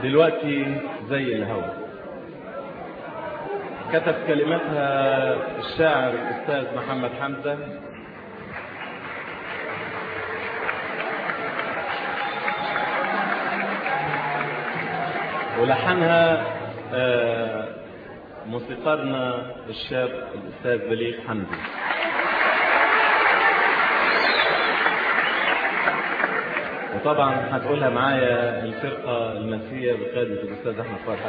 دلوقتي زي الهوا كتب كلماتها الشاعر الأستاذ محمد حمزة ولحنها آه، موسيقارنا الشاب الأستاذ بليغ حمدي وطبعا هتقولها معايا الفرقة المنسية بقيادة الأستاذ أحمد فرحة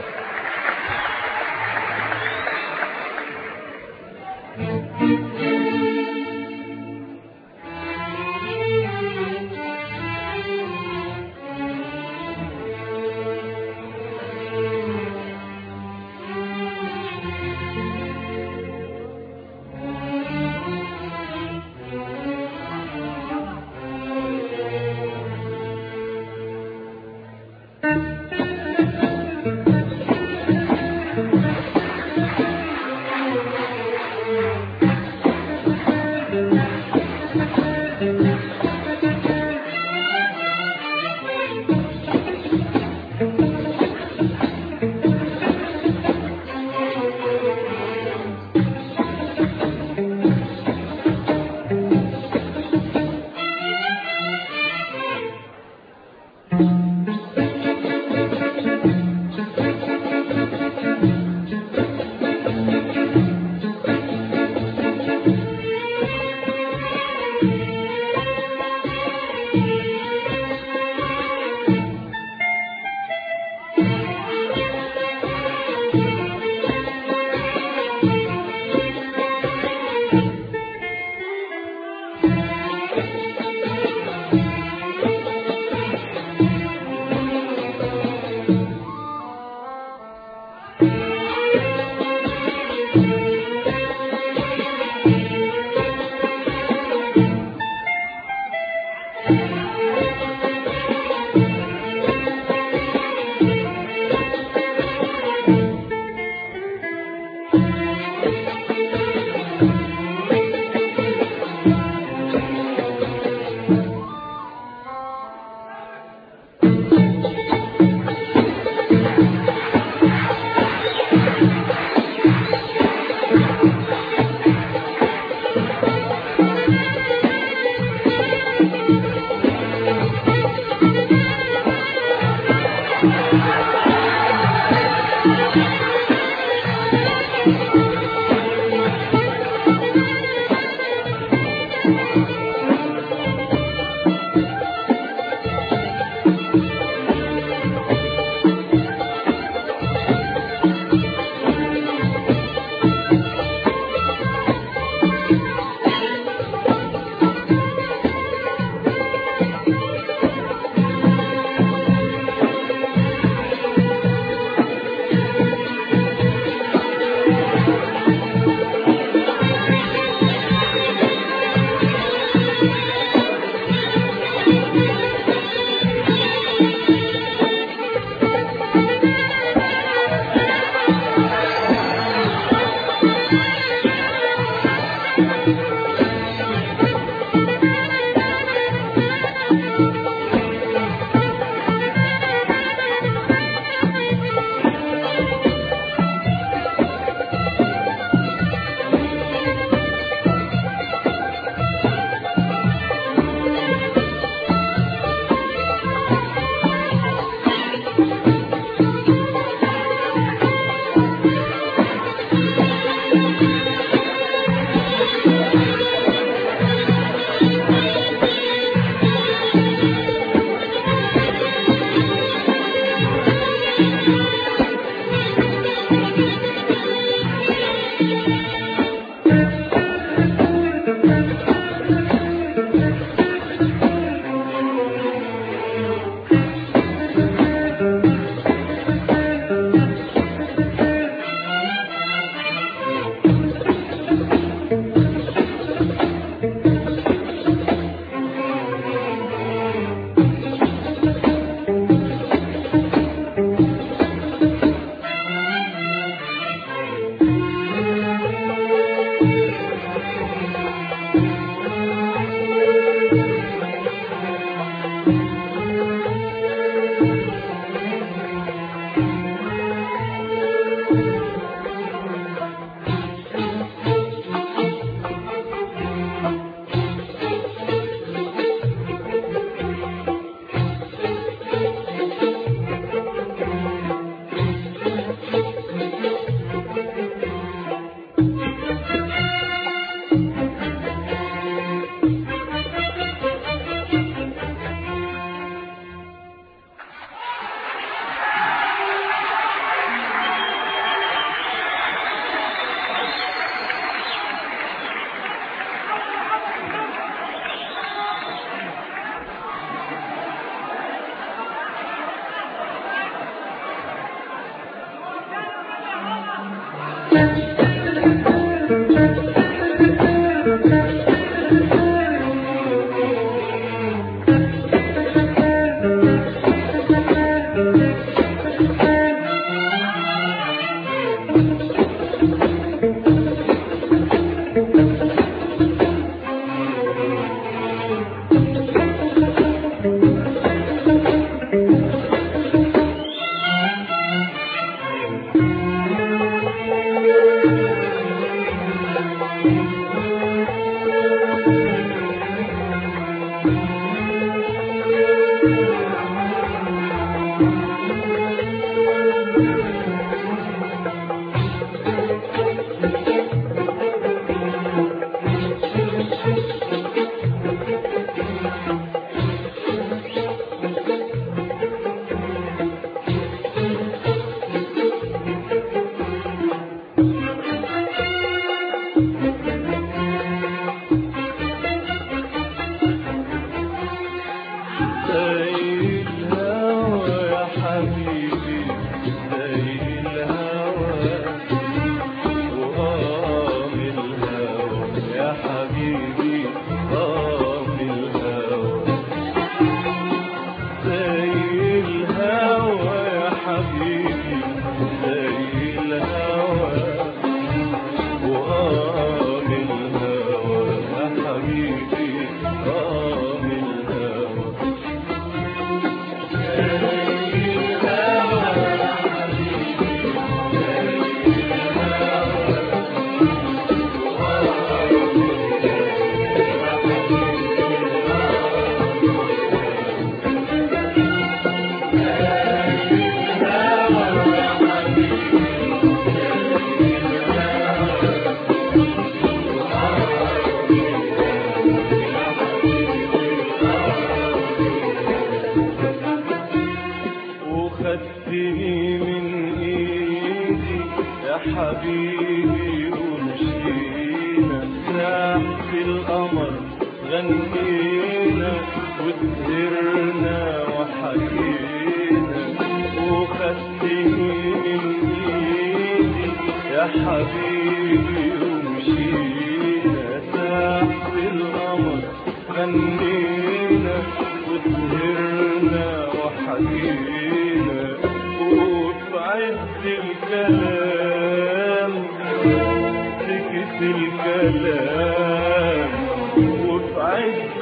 زي الهوى يا حبيبي زي الهوى وآه الهوى يا حبيبي آه الهوى زي الهوى يا حبيبي زي الهوى وآه الهوى يا حبيبي آه الهوى وخدتني من ايدي يا حبيبي ومشينا تحت القمر غنينا وسهرنا وحكينا وخدتني من ايدي يا حبيبي ومشينا تحت القمر غنينا وسهرنا وحكينا وفي عز الكلام سكت الكلام وفي عز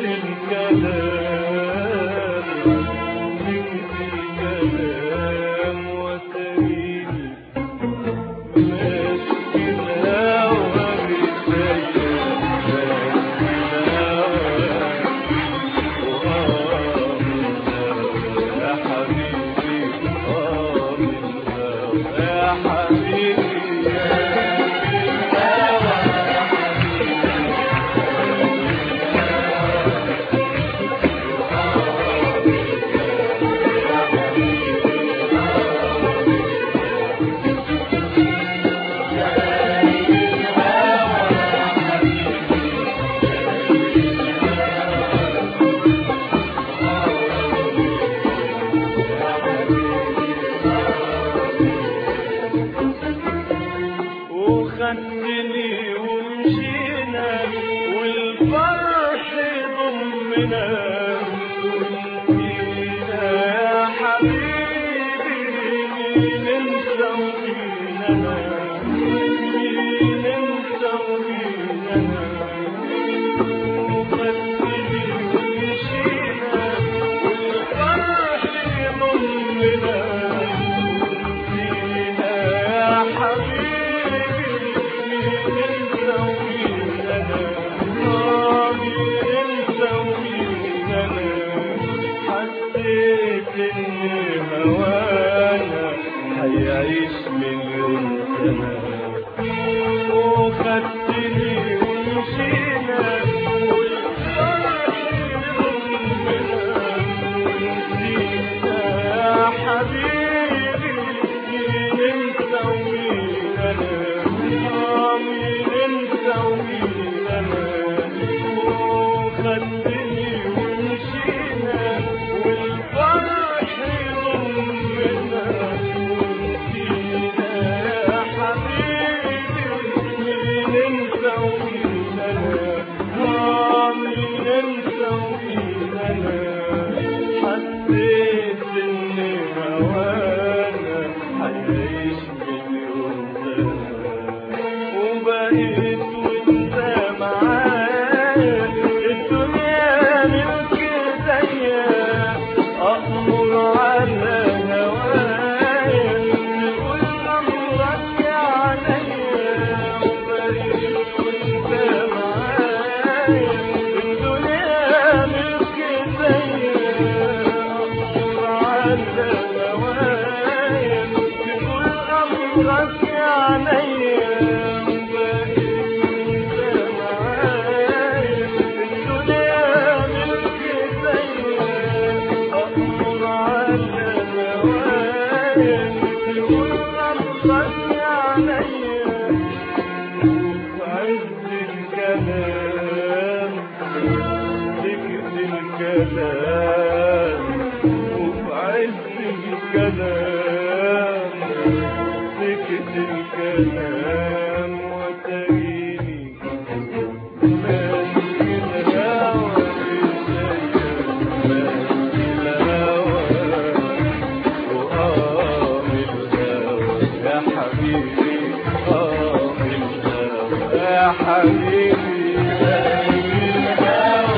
الكلام سكت الكلام وتريني ماسك الهوى بيديا ماسك الهوى يا حبيبي آه يا حبيبي وخدني ومشينا والفرح ضمنا ونسينا يا حبيبي مين انت ومين انا مين انت ومين انا وخدني ومشينا والفرح ضمنا ونسينا يا حبيبي مين انت ومين انا آه مين انت ومين الكلام وفي عز الكلام سكت الكلام وتريني ماشي الهوى ماشي الهوى وآه الهوى يا حبيبي آه الهوى يا حبيبي آه الهوى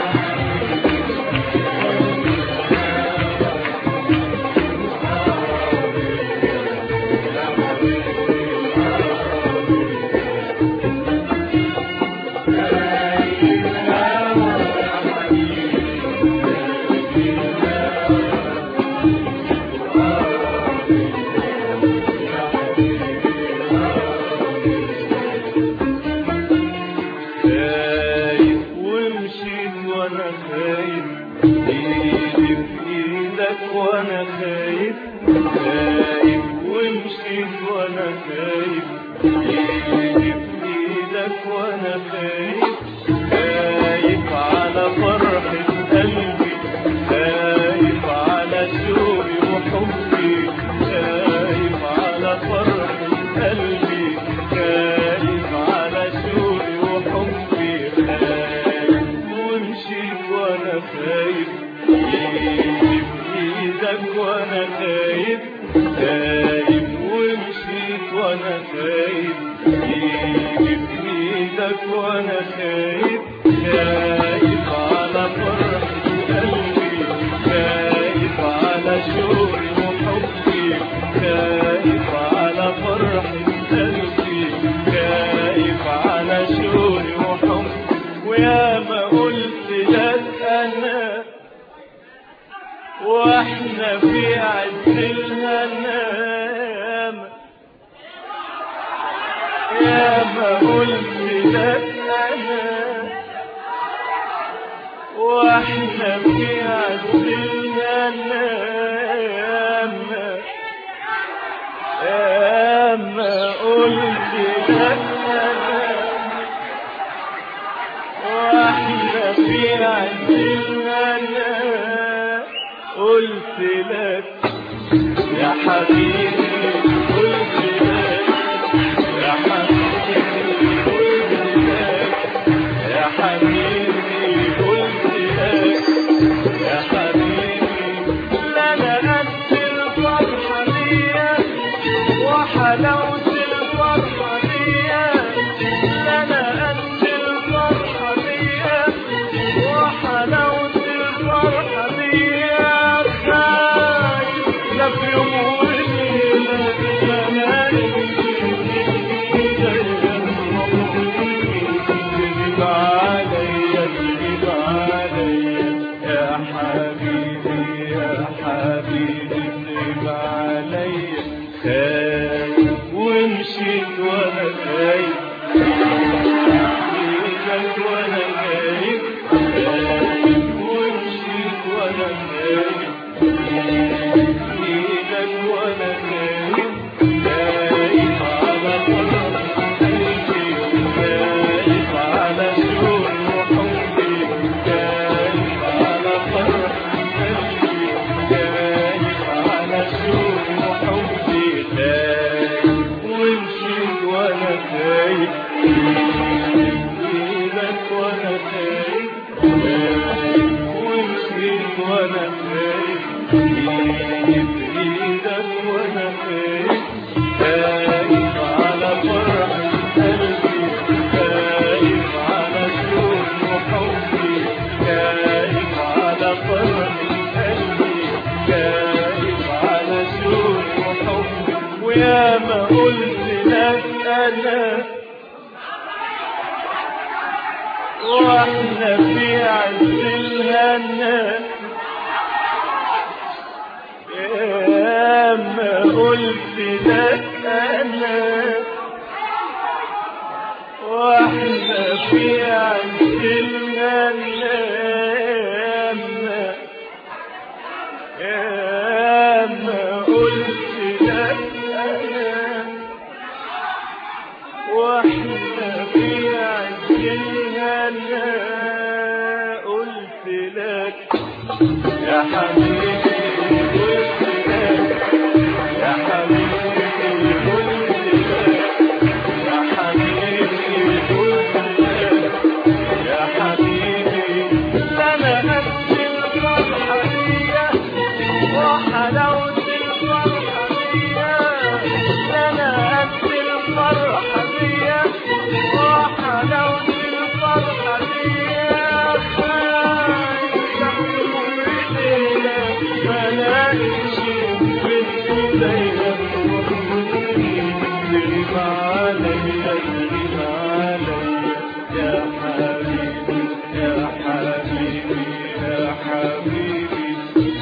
خايف ومشيت وانا خايف ايدي في ايدك وانا خايف خايف ومشيت وانا خايف ايدي في ايدك وانا خايف خايف على فرحة قلبي خايف على شوقي وحبي خايف على فرحة قلبي خايف على شوقي وحبي خايف ومشيت وانا خايف ايدي في ايدك وانا خايف خايف ومشيت وانا خايف ايدي في ايدك وانا خايف خايف على فرحة قلبي خايف على شوقي وحبي خايف على فرحة قلبي خايف على شوقي وحبي ويا ما قلت لك انا واحنا في عز الهنام يا ما قلت لك انا واحنا في عز الهنام يا ما قلت لك انا واحنا في عز الهنا قلت لك يا حبيبي قلت لك يا حبيبي قلت لك يا حبيبي قلت لك يا حبيبي لا انا قد الفرحه دي وحلاوه الفرحه دي لا انا قد الفرحه دي وحلاوه الفرحه دي خايف لا في يوم وليله تجيب عليا تجيب عليا يا حبيبي يا حبيبي تجيب عليا خايف ومشيت وانا خايف ايدك وانا خايف خايف ومشيت وانا خايف ايدك وانا خايف خايف على فرح قلبي خايف على شوق وحبي خايف على فرح قلبي خايف على شوق وحبي خايف ومشيت وانا خايف ايدك وانا خايف خايف ومشيت وانا خايف ايدك وانا خايف خايف على فرح قلبي خايف على شوق وحبي خايف على فرح قلبي خايف على شوق وحبي ويا ما قلت لك انا واحنا في عز الهنا يا ما قلت لك انا واحنا في عز الهنا يا ما قلت لك انا واحنا في عز الهنا لك يا حبيبي قلت لك يا حبيبي قلت لك يا حبيبي قلت لك يا حبيبي لنا قد الفرحة دي وحلاوة الفرحة دي لنا قد الفرحة دي وحلاوة الفرحة دي ملاقيش بنت زيك تغيب عليا تغيب عليا يا حبيبي يا حبيبي يا حبيبي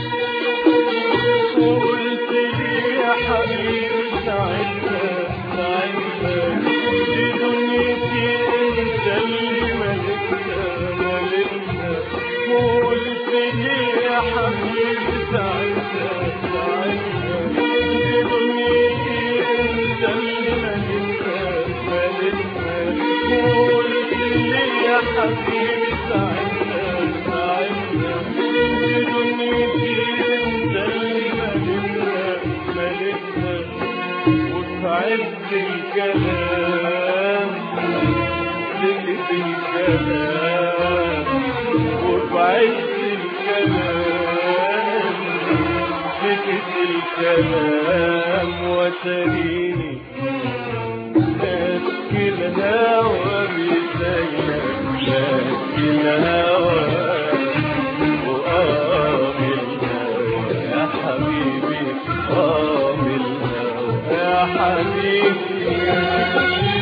وقلت لي يا حبيبي ساعتها ساعتها دي دنيتي انت اللي ملكها ملكها وقلت لي يا حبيبي ساعتها ساعتها دي دنيتي انت اللي ملكها ملكها وقلت لي يا حبيبي ساعتها ساعتها دي دنيتي انت اللي ملكها ملكها وفي عز الكلام سكت الكلام وفي عز الكلام سكت الكلام وتريني ماسك الهوى بيسيلك ماسك الهوى وقام الهوى يا حبيبي قام الهوى يا حبيبي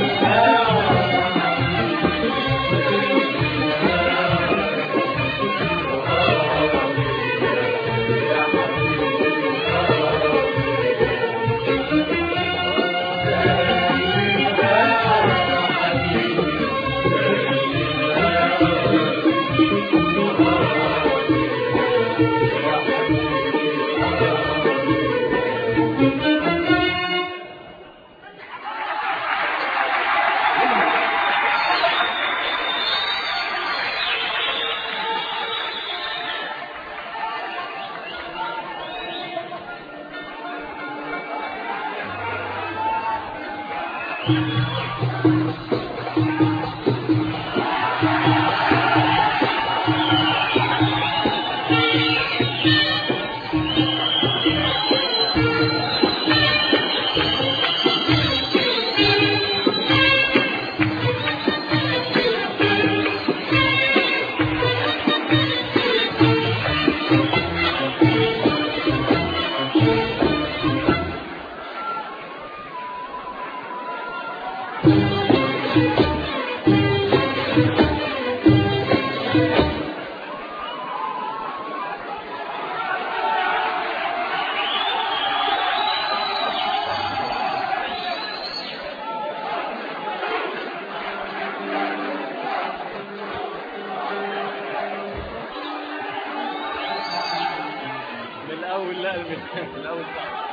من الاول لا من الاول صح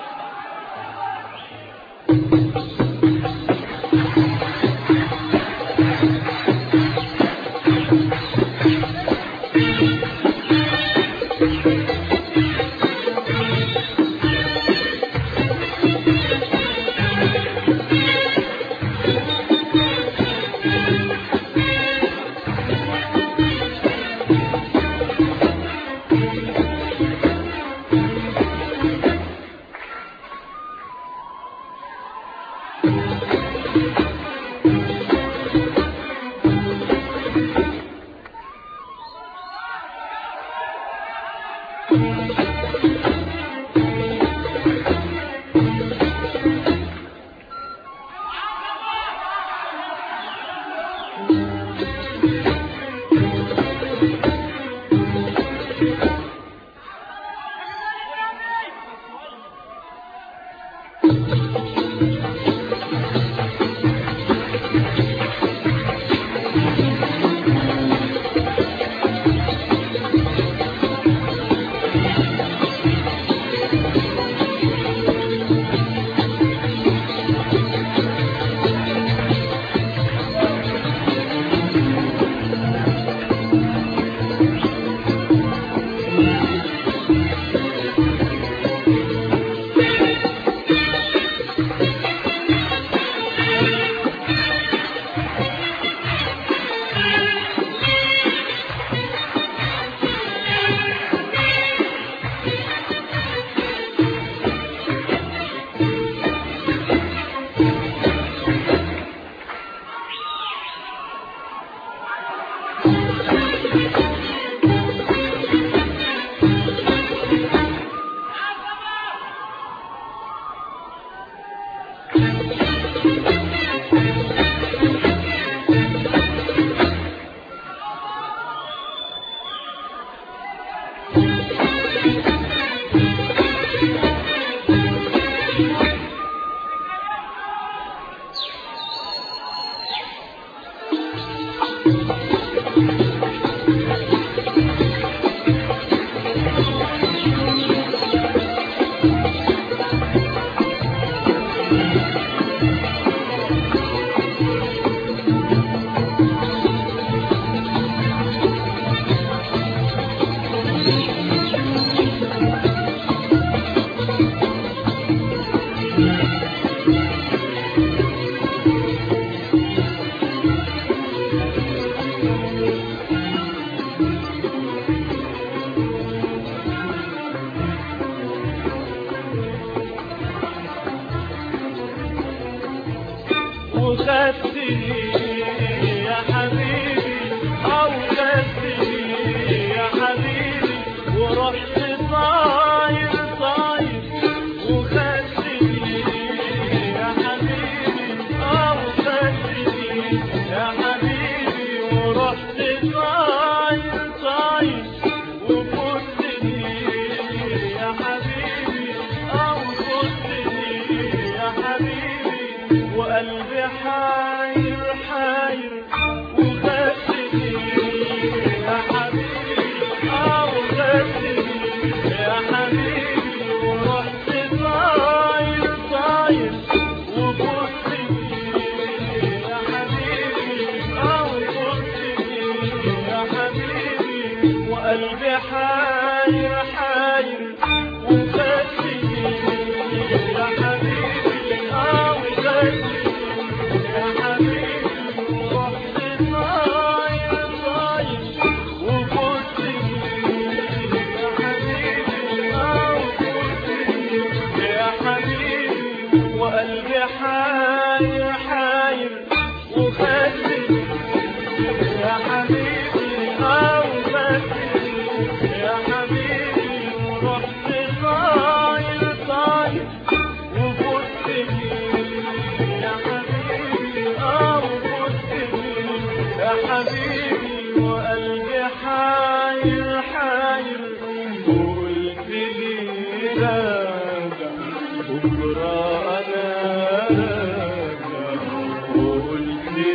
خدتني يا حبيبي أو خدتني يا حبيبي ورحت طاير طاير وخدتني يا حبيبي أو خدتني يا حبيبي ورحت طاير طاير وفوتني يا حبيبي أو فوتني يا حبيبي وقلبي حاير حاير وخدتني يا حبيبي أو خدتني يا حبيبي ورحت طاير طاير وفوتني يا حبيبي أو فوتني يا حبيبي وقلبي حاير حاير وخدتني يا حبيبي أو خدتني يا حبيبي ورحت طاير طاير وفوتني يا حبيبي أو فوتني يا حبيبي وقلبي حاير حاير وخدتني يا حبيبي أو خدتني يا حبيبي ورحت طاير طاير وفوتني يا حبيبي أو فوتني يا حبيبي وقلبي حاير حاير وقلت لي راجع بكرة أنا راجع وقلت لي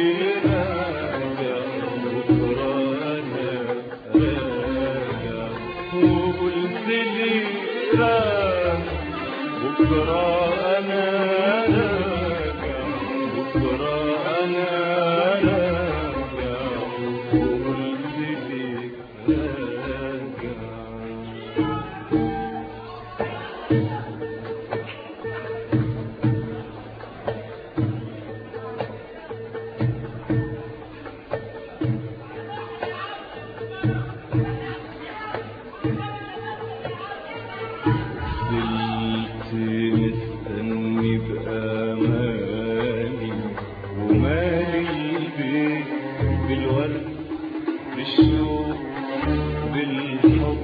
راجع بكرة أنا راجع وقلت لي راجع بكرة أنا راجع بكرة أنا راجع وقلت لي راجع فضلت مستني بأمالي ومالي البيت بالورد بالشوق بالحب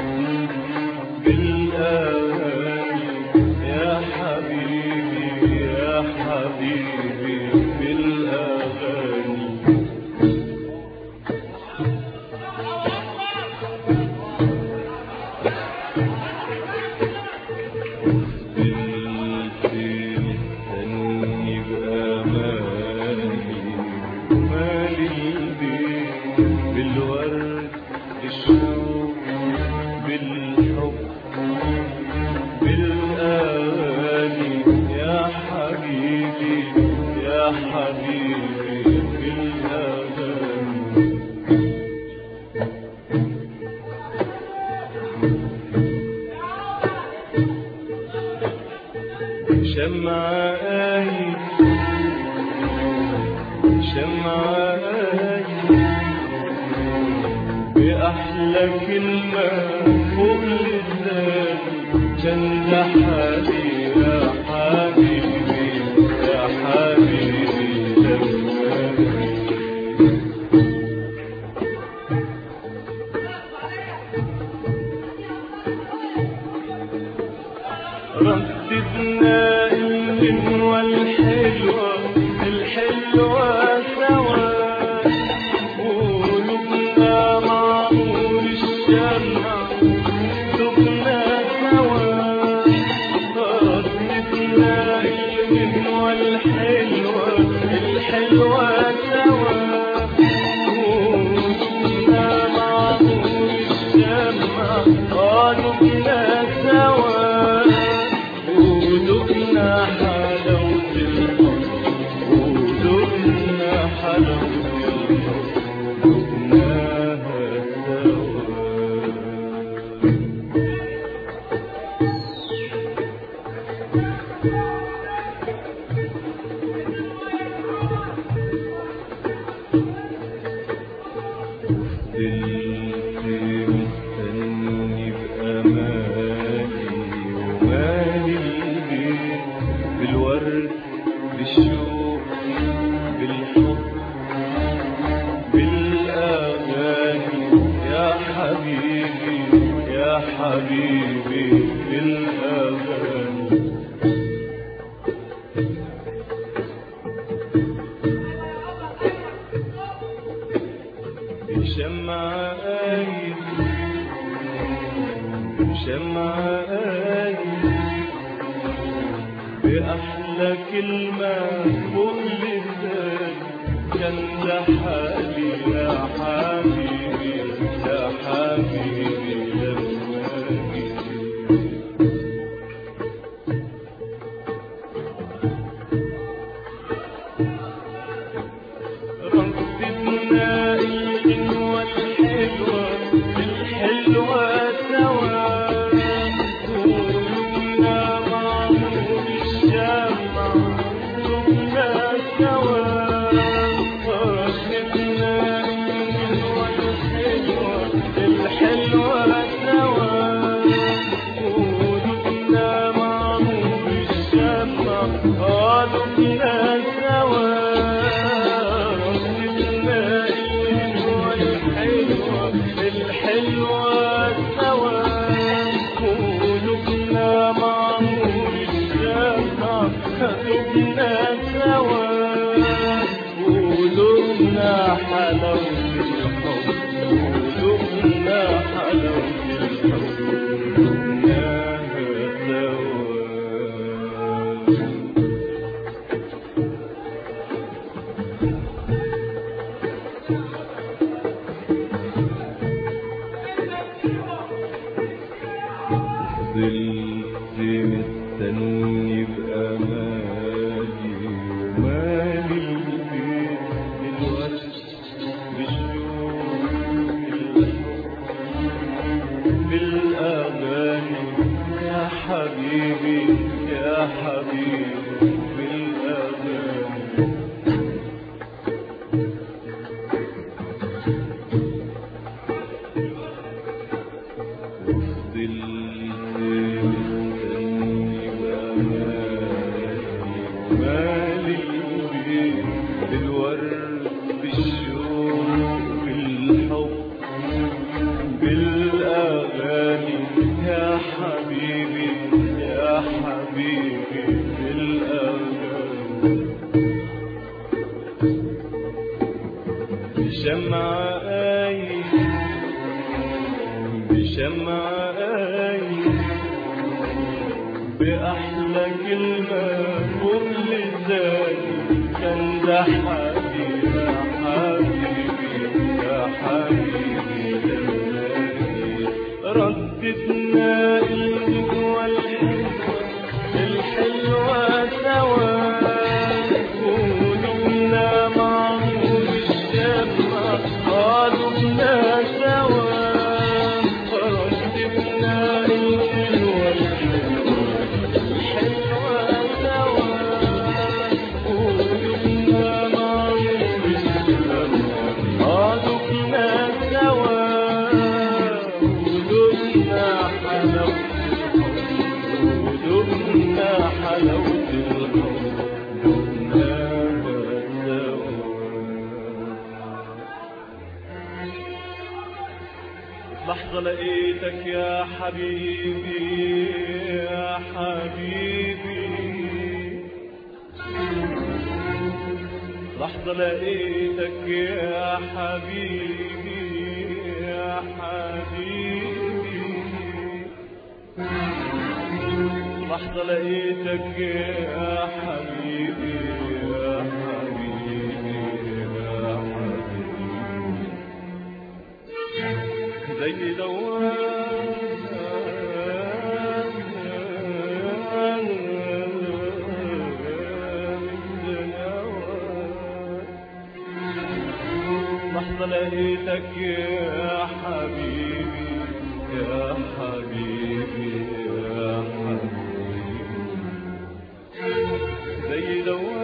بالأغاني يا حبيبي يا حبيبي بالأغاني فضلت مستني بأمالي مالي البيت بالورد بالشوق بالحب بالأغاني يا حبيبي يا حبيبي بالأغاني شمعاي شمعاي بأحلى كلمة فوق لساني جنة حالي يا حبيبي يا حبيبي لماني رددنا الغنوة الحلوة الحلوة سوا قلوبنا معقول الشمع دبنا سوا رددنا الغنوة الحلوة الحلوة سوا قلوبنا معقول الشمع قلوبنا سوا ودقنا حلاوة الحب حبيبي يا حبيبي الأغاني بشمع آية بشمع آية بأحلى كلمة فوق لساني كان ده حالي يا حبيبي يا حبيبي لما جيت رددنا الغنوة الحلوة الحلوة سوا قلوبنا معمول الشمع قلوبنا سوا رددنا الغنوة الحلوة الحلوة سوا قلوبنا معمول الشمع قلوبنا سوا رددنا الغنوة الحلوة الحلوة سوا قلوبنا معمول الشمع قلوبنا سوا قلوبنا حلاوة الحب قلوبنا حلاوة الحب قلوبنا سوا فضلت مستني بأمالي ومالي البيت الوقت بالشوق بالأغاني يا حبيبي يا حبيبي بالأغاني فضلت مستني بأمالي ومالي البيت بالورد بالشوق بالحب بالأغاني يا حبيبي يا حبيبي بالأغاني بشمع آية بشمع آية بأحلى كلمة فوق لساني كان ده حبيبي يا حبيبي يا حبيبي لماني رددنا الجوة الحلوة الحلوة سوا قلوبنا معمول الشمع قلوبنا سوا رددنا الجوة الحلوة الحلوة سوا قلوبنا معمول الشمع قلوبنا سوا قلوبنا حلاوة قلوبنا حلاوة الحب قلوبنا سوا لحظة لقيتك يا حبيبي يا حبيبي لحظة لقيتك يا حبيبي يا حبيبي لحظة لقيتك يا حبيبي يا حبيبي يا حبيبي زي دوام لحظة لقيتك يا حبيبي يا حبيبي يا حبيبي زي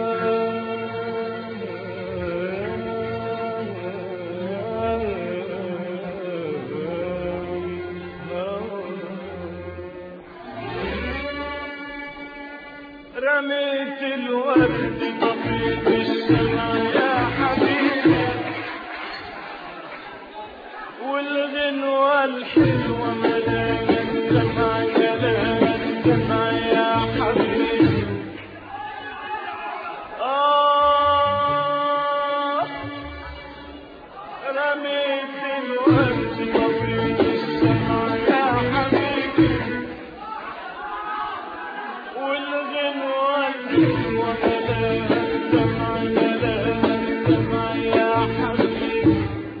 رميت الورد طفيت الشمع يا حبيبي والغنى والغنوة الحلوة ملاك دمع ملاك دمع يا حبيبي آه رميت الورد طويل السمع يا حبيبي والغنوة الحلوة ملاك دمع ملاك دمع يا حبيبي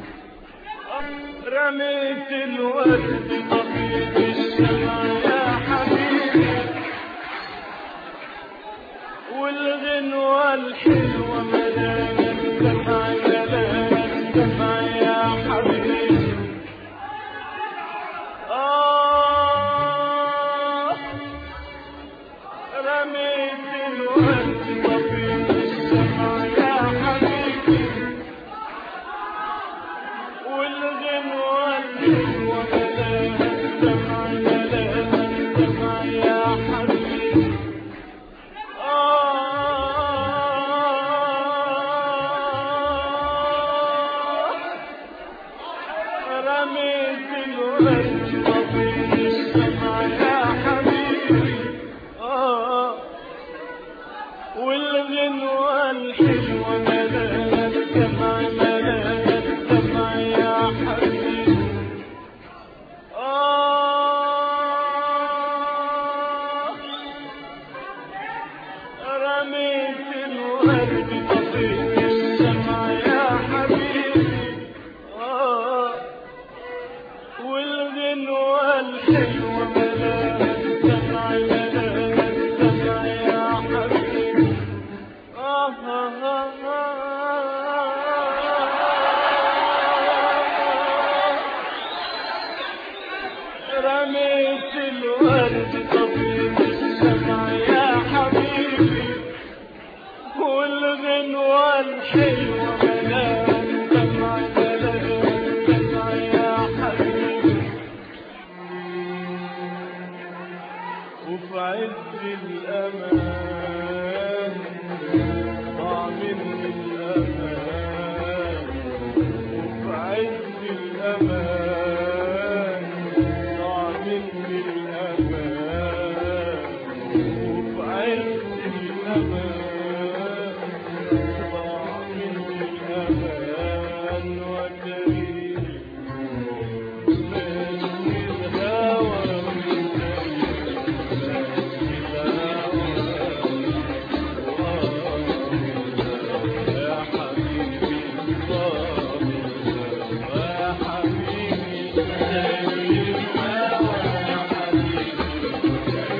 رميت الورد طبيب السمع يا حبيبي والغنوة الحلوة ملاك دمع ملاك دمع يا حبيبي آه رميت الورد طبيب السمع يا حبيبي والغنوة الحلوة ملاك دمع ملاك دمع يا حبيبي آه رميت الورد طبيب السمع يا حبيبي آه والغنوة الحلوة ملاك دمع ملاك دمع يا حبيبي آه رميت الورد طفيت السمع يا حبيبي آه والغنوة الحلوة ملاك دمع ملاك دمع يا حبيبي آه آه آه آه رميت الورد طبيب السمع يا حبيبي والغنوة الحلوة ملاك دمع ملاك دمع يا حبيبي وفي عز الأمان ضاع مني الأمان وفي عز الأمان ضاع مني الأمان وفي عز الأمان ضاع مني الأمان وتريد من الهوى يا حبيبي يا حبيبي يا حبيبي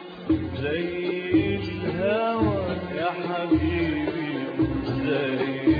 زي الهوى يا حبيبي زي